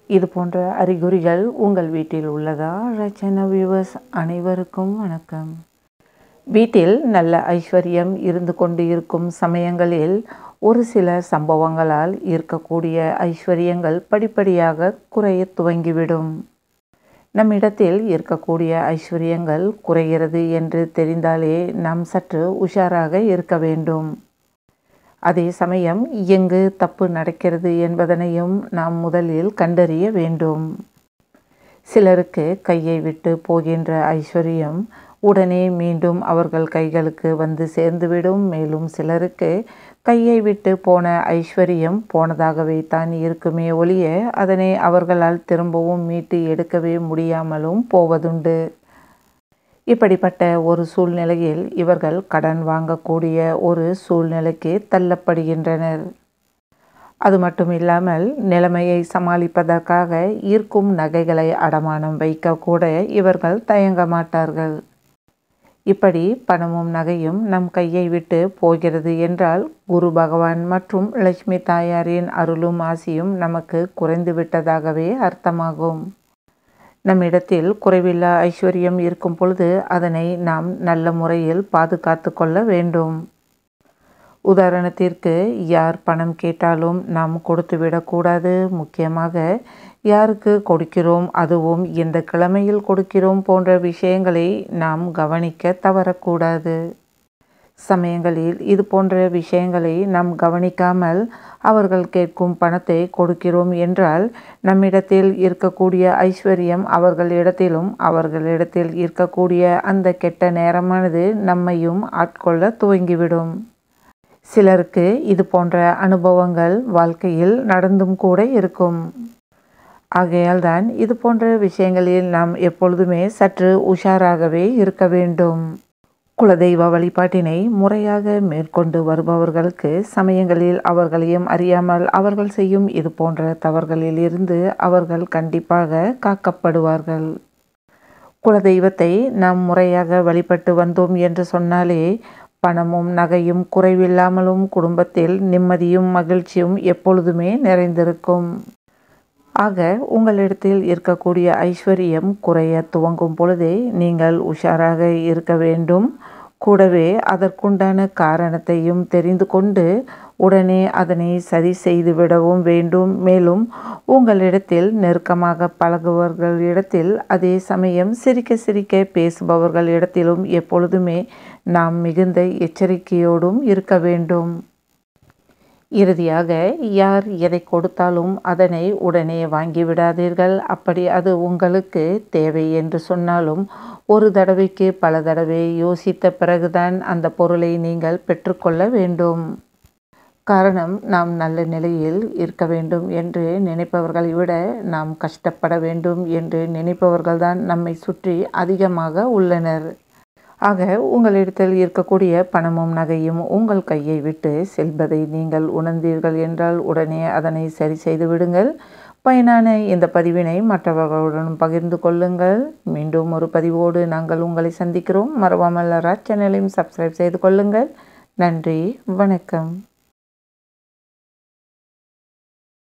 இது போன்ற அறிகுறிகள் உங்கள் வீட்டில் உள்ளதா ரச்சன வியூவர்ஸ் அனைவருக்கும் வணக்கம் வீட்டில் நல்ல ஐஸ்வர்யம் இருந்து கொண்டு இருக்கும் சமயங்களில் ஒரு சில சம்பவங்களால் இருக்கக்கூடிய ஐஸ்வர்யங்கள் படிப்படியாக குறைய துவங்கிவிடும் நம்மிடத்தில் இருக்கக்கூடிய ஐஸ்வர்யங்கள் குறைகிறது என்று தெரிந்தாலே நாம் சற்று உஷாராக இருக்க வேண்டும் அதே சமயம் எங்கு தப்பு நடக்கிறது என்பதனையும் நாம் முதலில் கண்டறிய வேண்டும் சிலருக்கு கையை விட்டு போகின்ற ஐஸ்வர்யம் உடனே மீண்டும் அவர்கள் கைகளுக்கு வந்து சேர்ந்துவிடும் மேலும் சிலருக்கு கையை விட்டு போன ஐஸ்வர்யம் போனதாகவே தான் இருக்குமே ஒழிய அதனை அவர்களால் திரும்பவும் மீட்டு எடுக்கவே முடியாமலும் போவதுண்டு இப்படிப்பட்ட ஒரு சூழ்நிலையில் இவர்கள் கடன் வாங்கக்கூடிய ஒரு சூழ்நிலைக்கு தள்ளப்படுகின்றனர் அது மட்டும் இல்லாமல் நிலைமையை சமாளிப்பதற்காக ஈர்க்கும் நகைகளை அடமானம் வைக்க கூட இவர்கள் தயங்க மாட்டார்கள் இப்படி பணமும் நகையும் நம் கையை விட்டு போகிறது என்றால் குரு பகவான் மற்றும் லட்சுமி தாயாரின் அருளும் ஆசியும் நமக்கு குறைந்து விட்டதாகவே அர்த்தமாகும் நம்மிடத்தில் குறைவில்லா ஐஸ்வர்யம் இருக்கும் பொழுது அதனை நாம் நல்ல முறையில் பாதுகாத்து கொள்ள வேண்டும் உதாரணத்திற்கு யார் பணம் கேட்டாலும் நாம் கொடுத்து விடக்கூடாது முக்கியமாக யாருக்கு கொடுக்கிறோம் அதுவும் எந்த கிழமையில் கொடுக்கிறோம் போன்ற விஷயங்களை நாம் கவனிக்க தவறக்கூடாது சமயங்களில் இது போன்ற விஷயங்களை நாம் கவனிக்காமல் அவர்கள் கேட்கும் பணத்தை கொடுக்கிறோம் என்றால் நம்மிடத்தில் இருக்கக்கூடிய ஐஸ்வர்யம் அவர்களிடத்திலும் அவர்களிடத்தில் இருக்கக்கூடிய அந்த கெட்ட நேரமானது நம்மையும் ஆட்கொள்ள துவங்கிவிடும் சிலருக்கு இது போன்ற அனுபவங்கள் வாழ்க்கையில் நடந்தும் கூட இருக்கும் ஆகையால் தான் இது போன்ற விஷயங்களில் நாம் எப்பொழுதுமே சற்று உஷாராகவே இருக்க வேண்டும் குலதெய்வ வழிபாட்டினை முறையாக மேற்கொண்டு வருபவர்களுக்கு சமயங்களில் அவர்களையும் அறியாமல் அவர்கள் செய்யும் இது போன்ற தவறுகளில் இருந்து அவர்கள் கண்டிப்பாக காக்கப்படுவார்கள் குலதெய்வத்தை நாம் முறையாக வழிபட்டு வந்தோம் என்று சொன்னாலே பணமும் நகையும் குறைவில்லாமலும் குடும்பத்தில் நிம்மதியும் மகிழ்ச்சியும் எப்பொழுதுமே நிறைந்திருக்கும் ஆக உங்களிடத்தில் இருக்கக்கூடிய ஐஸ்வர்யம் குறைய துவங்கும் பொழுதே நீங்கள் உஷாராக இருக்க வேண்டும் கூடவே அதற்குண்டான காரணத்தையும் தெரிந்து கொண்டு உடனே அதனை சரி செய்து விடவும் வேண்டும் மேலும் உங்களிடத்தில் நெருக்கமாக பழகுபவர்களிடத்தில் அதே சமயம் சிரிக்க சிரிக்க பேசுபவர்களிடத்திலும் எப்பொழுதுமே நாம் மிகுந்த எச்சரிக்கையோடும் இருக்க வேண்டும் இறுதியாக யார் எதை கொடுத்தாலும் அதனை உடனே வாங்கிவிடாதீர்கள் அப்படி அது உங்களுக்கு தேவை என்று சொன்னாலும் ஒரு தடவைக்கு பல தடவை யோசித்த பிறகுதான் அந்த பொருளை நீங்கள் பெற்றுக்கொள்ள வேண்டும் காரணம் நாம் நல்ல நிலையில் இருக்க வேண்டும் என்று நினைப்பவர்களை விட நாம் கஷ்டப்பட வேண்டும் என்று நினைப்பவர்கள்தான் நம்மை சுற்றி அதிகமாக உள்ளனர் ஆக உங்களிடத்தில் இருக்கக்கூடிய பணமும் நகையும் உங்கள் கையை விட்டு செல்வதை நீங்கள் உணர்ந்தீர்கள் என்றால் உடனே அதனை சரி செய்து விடுங்கள் பயனான இந்த பதிவினை மற்றவர்களுடன் பகிர்ந்து கொள்ளுங்கள் மீண்டும் ஒரு பதிவோடு நாங்கள் உங்களை சந்திக்கிறோம் மறவாமல் ராஜ் சேனலையும் சப்ஸ்கிரைப் செய்து கொள்ளுங்கள் நன்றி வணக்கம்